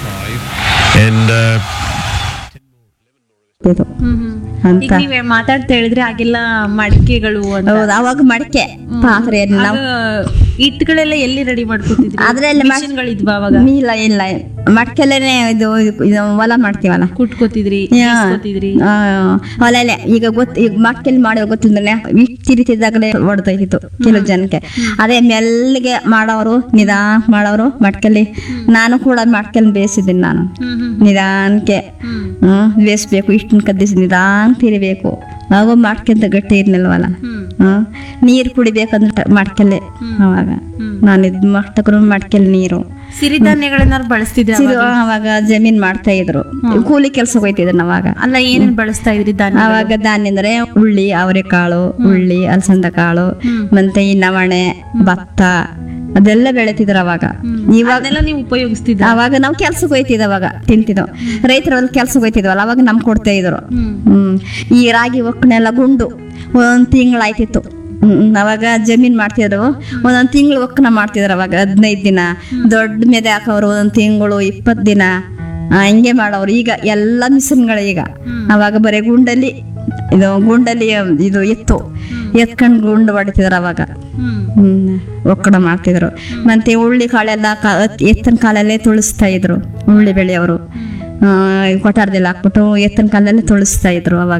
And uh, ಇದು ಅಂತ ಈಗ ನೀವೇ ಮಾತಾಡ್ತಾ ಹೇಳಿದ್ರೆ ಆಗೆಲ್ಲ ಮಡಿಕೆಗಳು ಅಂತ ಹೌದು ಅವಾಗ ಮಡಿಕೆ ಪಾತ್ರೆ ಎಲ್ಲ ನಾವು ಆಗ ಇಟ್ಗಳೆಲ್ಲ ಎಲ್ಲಿ ರೆಡಿ ಮಾಡ್ಕೊತಿದ್ರಿ ಅದ್ರಲ್ಲಿ ಮಡ್- ಮಿಷನ್ಗಳಿದ್ವಾ ಅವಾಗ ಇಲ್ಲ ಇಲ್ಲ ಮಡ್ಕೆಲೇನೆ ಇದು ಇದು ಹೊಲ ಮಾಡ್ತೀವಲ್ಲ ಕುಟ್ಕೋತಿದ್ರಿ ಯಾ. ಈಸ್ಕೊತಿದ್ರಿ ಆ, ಹೊಲಲೆ ಈಗ ಗೊತ್ತ ಈಗ ಮಡ್ಕೆಲ್ ಮಾಡೋ ಗೊತ್ತಿದ್ರೆ ಇಟ್ಟು ತಿರಿತಿದ್ದಾಗಲೇ ಹೊಡೆದೋಯ್ತಿತ್ತು ಕೆಲವು ಜನಕ್ಕೆ ಅದೇ ಮೆಲ್ಲಗೆ ಮಾಡೋರು ನಿಧಾನ ಮಾಡೋರು ಮಡ್ಕೆಲಿ ನಾನು ಕೂಡ ಮಡ್ಕೆಲ್ ಬೇಯಿಸಿದ್ದೀನಿ ನಾನು ಹ್ಮ್ ಹ್ಮ್ ನಿಧಾನಕ್ಕೆ ಹ್ಮ್ ಹ್ಮ್ ಬೇಯಿಸ್ಬೇಕು ಇಷ್ಟನ್ನ ಕದ್ದಿಸಿ ನಿಧಾನ ತಿರಿಬೇಕು ನಾವು ಮಡ್ಕೆಂತ ಗಟ್ಟಿ ಇರ್ಲಿಲ್ವಲ್ಲ ಹ್ಮ್ ಹ್ಮ್ ನೀರು ಕುಡಿಬೇಕಂದ್ರೆ ಮಡ್ಕೆಲೆ ಅವಾಗ ನಾನು ಇದು ಮಾಡ್ತಕ್ರು ಮಡ್ಕೆಲ್ ನೀರು ಸಿರಿಧಾನ್ಯಗಳನ್ನಾರು ಬಳಸ್ತಿದ್ರ ಸಿರು ಅವಾಗ ಜಮೀನ್ ಮಾಡ್ತಾ ಇದ್ರು ಕೂಲಿ ಕೆಲ್ಸಕ್ಕೆ ಹೋಯ್ತಿದ್ರು ಅವಾಗ ಅಲ್ಲ ಏನೇನ್ ಬಳಸ್ತಾ ಇದ್ರಿ ಧಾನ್ಯ ಅವಾಗ ಧಾನ್ಯ ಅಂದ್ರೆ ಉಳ್ಳಿ ಅವರೆಕಾಳು ಉಳ್ಳಿ ಅಲಸಂದ ಕಾಳು ಮತ್ತೆ ಈ ನವಣೆ ಭತ್ತ ಅದೆಲ್ಲ ಬೆಳಿತಿದ್ರು ಅವಾಗ ಇವಾಗ ಅದನ್ನೆಲ್ಲ ನೀವು ಉಪಯೋಗಿಸ್ತಿದ್ರ ಅವಾಗ ನಾವು ಕೆಲ್ಸಕ್ಕೆ ಹೋಯ್ತಿದ್ದ ಅವಾಗ ತಿಂತಿದ್ವು ರೈತರಲ್ಲಿ ಕೆಲ್ಸಕ್ಕೆ ಹೋಯ್ತಿದ್ವಲ್ಲ ಅವಾಗ ನಮ್ಗೆ ಕೊಡ್ತಾ ಇದ್ರು ಹ್ಮ್ ಹ್ಮ್ ಈ ರಾಗಿ ಒಕ್ಕನೆಲ್ಲ ಗುಂಡು ಒಂದ್ ತಿಂಗಳಾಯ್ತಿತ್ತು ಹ್ಮ್ ಅವಾಗ ಜಮೀನ್ ಮಾಡ್ತಿದ್ರು ಒಂದೊಂದ್ ತಿಂಗಳು ಒಕ್ಕನ ಮಾಡ್ತಿದ್ರು ಅವಾಗ ಹದಿನೈದು ದಿನ ದೊಡ್ಡ ಮೆದೆ ಹಾಕೋರು ಒಂದೊಂದ್ ತಿಂಗಳು ಇಪ್ಪತ್ತು ದಿನ ಆ, ಹಿಂಗೆ ಮಾಡೋರು ಈಗ ಎಲ್ಲ ಮಿಷನ್ಗಳು ಈಗ ಅವಾಗ ಬರೀ ಗುಂಡಲ್ಲಿ ಇದು ಗುಂಡಲ್ಲಿ ಇದು ಎತ್ತು ಎತ್ಕೊಂಡು ಗುಂಡು ಹೊಡಿತಿದ್ರು ಅವಾಗ ಹ್ಮ್ ಹ್ಮ್ ಒಕ್ಕಡ ಮಾಡ್ತಿದ್ರು ಮತ್ತೆ ಉಳ್ಳಿ ಕಾಳೆಲ್ಲ ಕ- ಎತ್ತಿನ ಕಾಲಲ್ಲೇ ತುಳಿಸ್ತಾ ಇದ್ರು ಉಳ್ಳಿ ಬೆಳೆಯವರು ಕೊಠಾರದಲ್ಲಿ ಹಾಕ್ಬಿಟ್ಟು ಎತ್ತಿನ ಕಾಲಲ್ಲೇ ತುಳಿಸ್ತಾ ಇದ್ರು ಅವಾಗ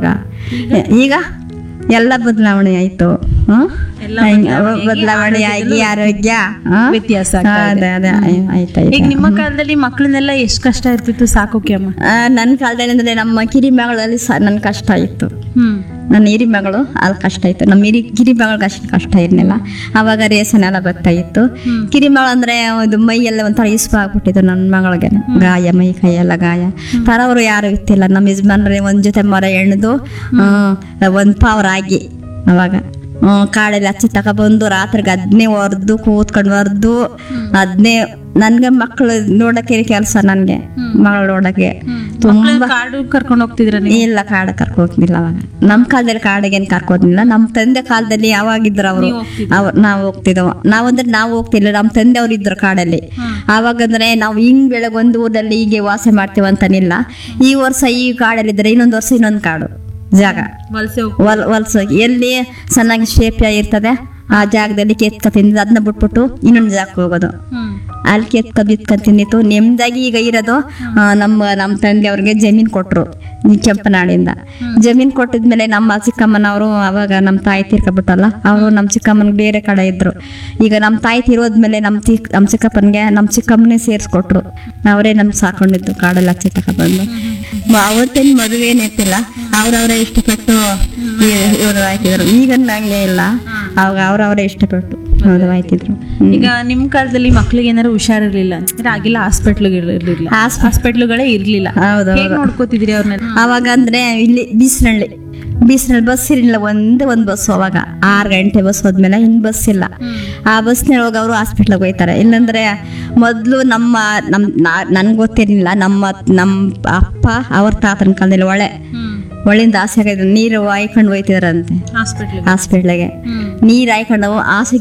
ಈಗ ಎಲ್ಲ ಬದಲಾವಣೆ ಆಯ್ತು ಹ್ಮ್? ಎಲ್ಲ ಹಿಂಗ್ ಬದಲಾವಣೆ ಬದಲಾವಣೆ ಆಗಿ ಆರೋಗ್ಯ ಹಾ? ವ್ಯತ್ಯಾಸ ಆಗ್ತಾ ಇದೆ. ಅದೇ ಅದೇ ಆಯ್ತಾ ಈಗ ನಿಮ್ಮ ಕಾಲದಲ್ಲಿ ಮಕ್ಕಳನ್ನೆಲ್ಲ ಎಷ್ಟ್ ಕಷ್ಟ ಇರ್ತಿತ್ತು ಸಾಕೋಕೆ ಅಮ್ಮ ನನ್ನ ಕಾಲದಲ್ಲಿ ಅಂದ್ರೆ ನಮ್ಮ ಕಿರಿ ಮಗಳಲ್ಲಿ ಸಹ ನನ್ ಕಷ್ಟ ಇತ್ತು ಹ್ಮ್ ನನ್ನ ಹಿರಿ ಮಗಳು ಅಲ್ಲಿ ಕಷ್ಟ ಇತ್ತು ನಮ್ಮ ಹಿರಿ ಕಿರಿ ಮಗಳಿಗೆ ಅಷ್ಟು ಕಷ್ಟ ಇರಲಿಲ್ಲ ಅವಾಗ ರೇಷನ್ ಎಲ್ಲ ಬರ್ತಾ ಇತ್ತು ಕಿರಿ ಮಗಳು ಅಂದ್ರೆ ಇದು ಮೈ ಎಲ್ಲ ಒಂಥರ ಇಸ್ಪು ಆಗ್ಬಿಟ್ಟಿತ್ತು ನನ್ನ ಮಗಳಿಗೆ ಗಾಯ ಮೈ ಕೈ ಎಲ್ಲ ಗಾಯ ತರವರು ಯಾರು ಇತ್ತಿಲ್ಲ ನಮ್ಮ ಯಜಮಾನ್ರೆ ಒಂದ್ ಜೊತೆ ಮರ ಎಣ್ದು ಒಂದ್ ಪಾವ್ರ ಆಗಿ ಅವಾಗ ಹ್ಮ್, ಕಾಡಲ್ಲಿ ಹಚ್ಚಿ ತಗೊಬಂದು ರಾತ್ರಿಗೆ ಅದನ್ನೇ ಹೊರ್ದು ಕೂತ್ಕೊಂಡು ಹೊರ್ದು ಅದನ್ನೇ ನನ್ಗೆ ಮಕ್ಕಳು ನೋಡಕ್ಕೆ ಕೆಲಸ ನನ್ಗೆ ಮಗಳು ನೋಡಕ್ಕೆ ತುಂಬಾ ಕಾಡು ಕರ್ಕೊಂಡು ಹೋಗ್ತಿದ್ರ ನೀವು ಇಲ್ಲ ಕಾಡ ಕರ್ಕೊ ಹೋಗ್ಲಿಲ್ಲ ಅವಾಗ ನಮ್ ಕಾಲದಲ್ಲಿ ಕಾಡಿಗೇನ್ ಕರ್ಕೋದಿಲ್ಲ ನಮ್ ತಂದೆ ಕಾಲದಲ್ಲಿ ಯಾವಾಗಿದ್ರು ಅವರು ಅವ್ರು ನಾವು ಹೋಗ್ತಿದ್ದವ ನಾವಂದ್ರೆ ನಾವು ಹೋಗ್ತಿಲ್ಲ ನಮ್ ತಂದೆ ಅವ್ರು ಇದ್ರು ಕಾಡಲ್ಲಿ ಆವಾಗ ಅಂದ್ರೆ ನಾವು ಹಿಂಗ್ ಬೆಳಗ್ಗೆ ಒಂದು ಊರಲ್ಲಿ ಹೀಗೆ ವಾಸ ಮಾಡ್ತೀವಿ ಅಂತನಿಲ್ಲ ಈ ವರ್ಷ ಈ ಕಾಡಲ್ಲಿ ಇದ್ರೆ ಇನ್ನೊಂದು ವರ್ಷ ಇನ್ನೊಂದು ಕಾಡು ಜಾಗ ವಲಸೆ ಹೋಗ್ ವಲ್ ವಲ್ಸ ಎಲ್ಲಿ ಚೆನ್ನಾಗಿ ಶೇಪ್ ಇರ್ತದೆ ಆ ಜಾಗದಲ್ಲಿ ಕೆತ್ಕ ತಿಂದು ಅದನ್ನ ಬಿಟ್ಬಿಟ್ಟು ಇನ್ನೊಂದು ಜಾಗಕ್ಕೆ ಹೋಗೋದು ಹ್ಮ್ ಅಲ್ಲಿ ಕೆತ್ಕ ಬಿತ್ಕ ತಿಂದಿತ್ತು ನೆಮ್ಮದಾಗಿ ಈಗ ಇರೋದು ಆ, ನಮ್ಮ ನಮ್ಮ ತಂದೆ ಅವ್ರಿಗೆ ಜಮೀನ್ ಕೊಟ್ರು ಈ ಕೆಂಪನಾಡಿಂದ ಜಮೀನ್ ಕೊಟ್ಟಿದ್ಮೇಲೆ ನಮ್ಮ ಚಿಕ್ಕಮ್ಮನವರು ಅವಾಗ ನಮ್ಮ ತಾಯಿ ತೀರ್ಕೊಬಿಟ್ಟಲ್ಲ ಅವರು ನಮ್ಮ ಚಿಕ್ಕಮ್ಮನಿಗೆ ಬೇರೆ ಕಡೆ ಇದ್ರು ಈಗ ನಮ್ಮ ತಾಯಿ ತೀರೋದ್ಮೇಲೆ ನಮ್ಮ ತಿ ನಮ್ಮ ಚಿಕ್ಕಪ್ಪನಿಗೆ ನಮ್ಮ ಚಿಕ್ಕಮ್ಮನೇ ಸೇರಿಸ್ಕೊಟ್ರು ಅವರೇ ನಮ್ಗೆ ಸಾಕೊಂಡಿದ್ದು ಕಾಡಲ್ಲಿ ಹಚ್ಚಿ ತಗೊಬಂದು ಅವ್ರದ್ದೇನು ಮದುವೆ ಏನಿರ್ತಿಲ್ಲ ಅವ್ರವ್ರೇ ಇಷ್ಟಪಟ್ಟು ಇವರು ಆಯ್ತಿದ್ರು ಈಗ ನಂಗೆ ಇಲ್ಲ ಅವಾಗ ಅವ್ರವರೇ ಇಷ್ಟಪಟ್ಟು ಮದುವೆ ಆಯ್ತಿದ್ರು ಹ್ಮ್. ಈಗ ನಿಮ್ ಕಾಲದಲ್ಲಿ ಮಕ್ಳಿಗೆ ಏನಾರು ಹುಷಾರಿರ್ಲಿಲ್ಲ ಅಂದ್ರೆ ಆಗಿಲ್ಲ ಹಾಸ್ಪಿಟ್ಲ್ ಇರ್ಲಿಲ್ಲ ಹಾಸ್- ಹಾಸ್ಪಿಟ್ಲ್ಗಳೇ ಇರ್ಲಿಲ್ಲ ಹೌದು ಹೇಗ್ ನೋಡ್ಕೋತಿದ್ರಿ ಅವ್ರನ್ನೆಲ್ಲ ಅವಾಗ ಅಂದ್ರೆ ಇಲ್ಲಿ ಬೀಸ್ನಳ್ಳಿ ಬೀಸ್ನಳ್ಳಿ ಬಸ್ ಇರಲಿಲ್ಲ ಒಂದೇ ಒಂದು ಬಸ್ ಅವಾಗ ಆರು ಗಂಟೆ ಬಸ್ ಹೋದ್ಮೇಲೆ ಇನ್ ಬಸ್ ಇಲ್ಲ ಆ ಬಸ್ನಲ್ಲಿ ಹೋಗಿ ಅವರು ಹಾಸ್ಪಿಟ್ಲಿಗೆ ಹೋಯ್ತಾರೆ ಇಲ್ಲಂದ್ರೆ ಮೊದಲು ನಮ್ಮ ನಮ್ ನನ್ಗೆ ಗೊತ್ತಿರಲಿಲ್ಲ ನಮ್ಮ ನಮ್ಮ ಅಪ್ಪ ಅವ್ರ ತಾತನ ಕಾಲದಲ್ಲಿ ಒಳೆ ಒಳ್ಳಿಂದ ಆಸೆ ನೀರು ಹಾಯ್ಕೊಂಡು ಹೋಯ್ತಿದ್ರಂತೆ ಹಾಸ್ಪಿಟ್ಲ್ ಹಾಸ್ಪಿಟ್ಲಿಗೆ ಹ್ಮ್ ನೀರು ಹಾಯ್ಕೊಂಡು ಆಸೆ